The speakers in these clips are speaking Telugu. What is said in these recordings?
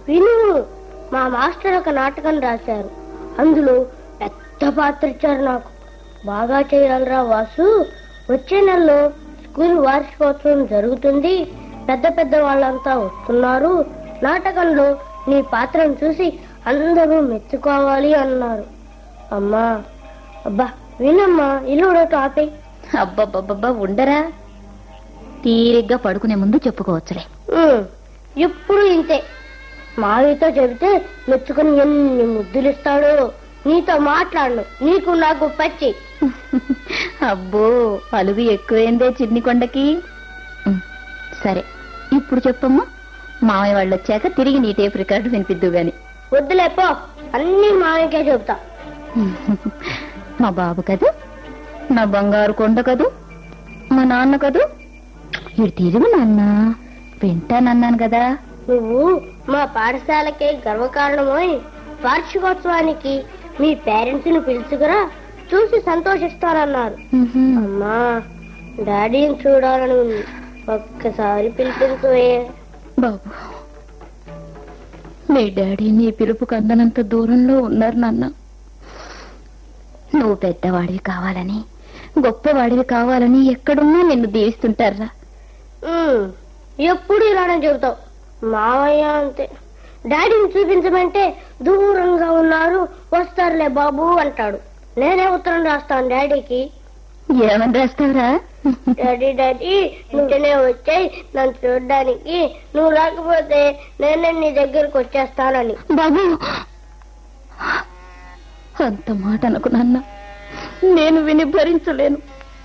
విను మా మాస్టర్ ఒక నాటకం రాశారు అందులో పెద్ద పాత్ర ఇచ్చారు నాకు బాగా చేయాలరా వాసు వచ్చే నెలలో స్కూల్ వార్షికోత్సవం జరుగుతుంది పెద్ద పెద్ద వాళ్ళంతా వస్తున్నారు నాటకంలో నీ పాత్రను చూసి అందరూ మెచ్చుకోవాలి అన్నారు అమ్మా అబ్బా వినమ్మా ఇల్లు టాపే అబ్బబ్బబ్బబ్బా ఉండరా తీరిగ్గా పడుకునే ముందు చెప్పుకోవచ్చులే ఎప్పుడు ఇంతే మావితో చెబితే మెచ్చుకుని ఎన్ని ముద్దులు ఇస్తాడు నీతో మాట్లాడను నీకు నాకు పచ్చి అబ్బో అలుగు ఎక్కువైందే చిన్ని కొండకి ఉమ్, సరే ఇప్పుడు చెప్పమ్మా మామయ్య వాళ్ళు వచ్చాక తిరిగి నీ టేప్ రికార్డు వినిపిద్దు గాని వద్దులే పో అన్ని మావికే చెబుతా మా బాబు కదూ నా బంగారు కొండ కదూ మా నాన్న కదూ ఇటు తిరుగు నాన్న వింటానన్నాను కదా నువ్వు మా పాఠశాలకే గర్వకారణమోయ్ వార్షికోత్సవానికి మీ పేరెంట్స్ ని పిలుచుకురా చూసి సంతోషిస్తారన్నారు ఉహుం. అమ్మా డాడీని చూడాలని ఉంది ఒక్కసారి పిలిపించువే బాబు మీ డాడీ నీ పిలుపు కందనంత దూరంలో ఉన్నారు నాన్న నువ్వు పెద్దవాడివి కావాలని గొప్పవాడివి కావాలని ఎక్కడున్నా నిన్ను దీవిస్తుంటారా ఉమ్, ఎప్పుడు ఇలానే చెబుతావు మావయ్య అంతే డాడీని చూపించమంటే దూరంగా ఉన్నారు వస్తారులే బాబు అంటాడు నేనే ఉత్తరం రాస్తాను డాడీకి ఏమని రాస్తావురా డాడీ డాడీ నువ్వునే వచ్చాయి నన్ను చూడడానికి నువ్వు రాకపోతే నేనే నీ దగ్గరకు వచ్చేస్తానని బాబు అంత మాట అనుకు నాన్న నేను విని భరించలేను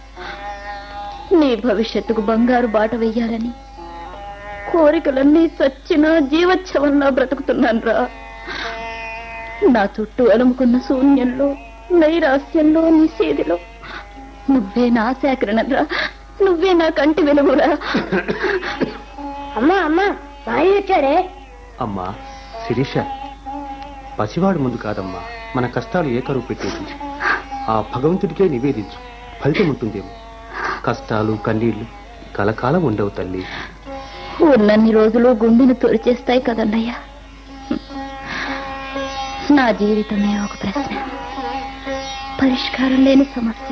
నీ భవిష్యత్తుకు బంగారు బాట వెయ్యాలని కోరికలన్నీ చచ్చిన జీవోత్సవంలా బ్రతుకుతున్నాను రా నా చుట్టూ అలుముకున్న శూన్యంలో నైరాస్యంలో నిషేధిలో నువ్వే నా సేకరణరా నువ్వే నా కంటి వెలుగురా అమ్మా అమ్మా మాయ వచ్చాడే అమ్మా శిరీష పసివాడు ముందు కాదమ్మా మన కష్టాలు ఏ కరువు పెట్టేది ఆ భగవంతుడికే నివేదించు ఫలితం ఉంటుందేమో కష్టాలు కన్నీళ్లు కలకాలం ఉండవు తల్లి ఉన్నన్ని రోజులు గుండెను తొలిచేస్తాయి కదన్నయ్యా నా జీవితమే ఒక ప్రశ్న పరిష్కారం లేని సమస్య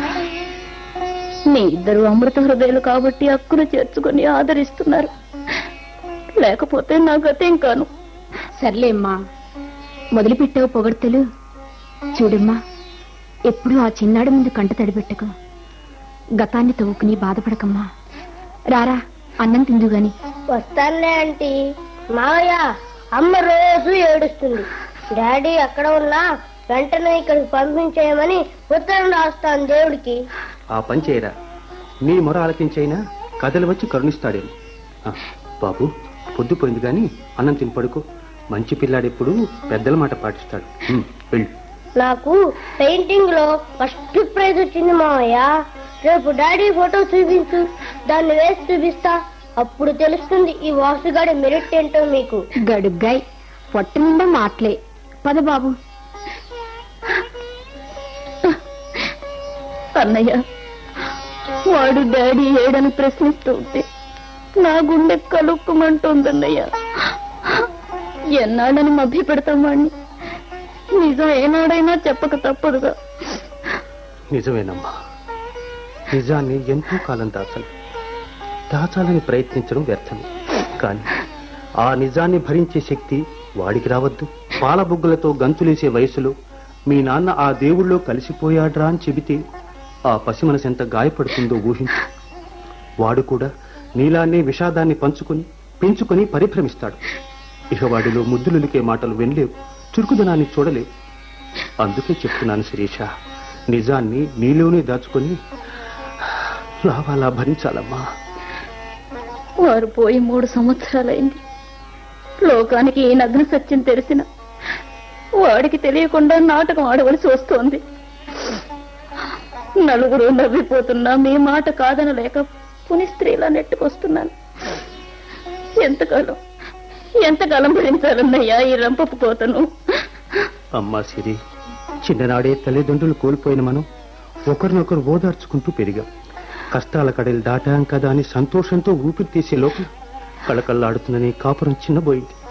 మీ ఇద్దరు అమృత హృదయాలు కాబట్టి హక్కును చేర్చుకొని ఆదరిస్తున్నారు లేకపోతే నా గతేం కాను సర్లేమ్మా మొదలుపెట్టావు పొగడ్తలు చూడమ్మా ఎప్పుడు ఆ చిన్నాడి ముందు కంట తడిపెట్టకు గతాన్ని తవ్వుకుని బాధపడకమ్మా రారా అన్నం తిందు గాని వస్తానులే ఆంటీ మావయ్య అమ్మ రోజు ఏడుస్తుంది డాడీ అక్కడ ఉన్నా వెంటనే ఇక్కడికి పంపించేయమని ఉత్తరం రాస్తాను దేవుడికి ఆ పని చేయరా నీ మొర ఆలకించైనా కథలు వచ్చి కరుణిస్తాడేమో ఆ, బాబు పొద్దుపోయింది గాని అన్నం తిని పడుకో మంచి పిల్లాడెప్పుడు పెద్దల మాట పాటిస్తాడు ఉమ్, వెళ్ళు నాకు పెయింటింగ్ లో ఫస్ట్ ప్రైజ్ వచ్చింది మావయ్య రేపు డాడీ ఫోటో చూపించు దాన్ని వేసి చూపిస్తా అప్పుడు తెలుస్తుంది ఈ వాసుగాడి మెరిట్ ఏంటో మీకు గడుగ్గాయ్ పొట్ట నిండా మాటలే పద బాబు అన్నయ్య వాడు డాడీ ఏడని ప్రశ్నిస్తూ ఉంటే నా గుండె కలుక్కుమంటోందన్నయ్య ఎన్నాడని మభ్య పెడతాం వాడిని నిజం ఏనాడైనా చెప్పక తప్పదుగా నిజమేనమ్మా నిజాన్ని ఎంతో కాలం దాచాలి దాచాలని ప్రయత్నించడం వ్యర్థమే కానీ ఆ నిజాన్ని భరించే శక్తి వాడికి రావద్దు పాల బుగ్గలతో గంతులేసే వయసులో మీ నాన్న ఆ దేవుళ్ళో కలిసిపోయాడ్రా అని చెబితే ఆ పసి మనసు ఎంత గాయపడుతుందో ఊహించు వాడు కూడా నీలానే విషాదాన్ని పంచుకొని పెంచుకొని పరిభ్రమిస్తాడు ఇక వాడిలో ముద్దులులికే మాటలు వినలేవు చురుకుదనాన్ని చూడలేవు అందుకే చెప్తున్నాను శిరీష నిజాన్ని నీలోనే దాచుకొని లావాలా భరించాలమ్మా వారు పోయి మూడు సంవత్సరాలైంది లోకానికి ఈ నగ్న సత్యం తెలిసిన వాడికి తెలియకుండా నాటకం ఆడవలసి వస్తోంది నలుగురు నవ్విపోతున్నా మీ మాట కాదనలేక పుని స్త్రీలా నెట్టుకొస్తున్నాను ఎంతకాలం ఎంతకాలం భరించాలన్నయ్యా ఈ రంపపు కోతను అమ్మా సిరి చిన్ననాడే తల్లిదండ్రులు కోల్పోయిన మనం ఒకరినొకరు ఓదార్చుకుంటూ పెరిగాం కష్టాల కడలు దాటాం కదా అని సంతోషంతో ఊపిరి తీసే లోపల కళకళ్ళాడుతున్న నీ కాపురం చిన్నబోయింది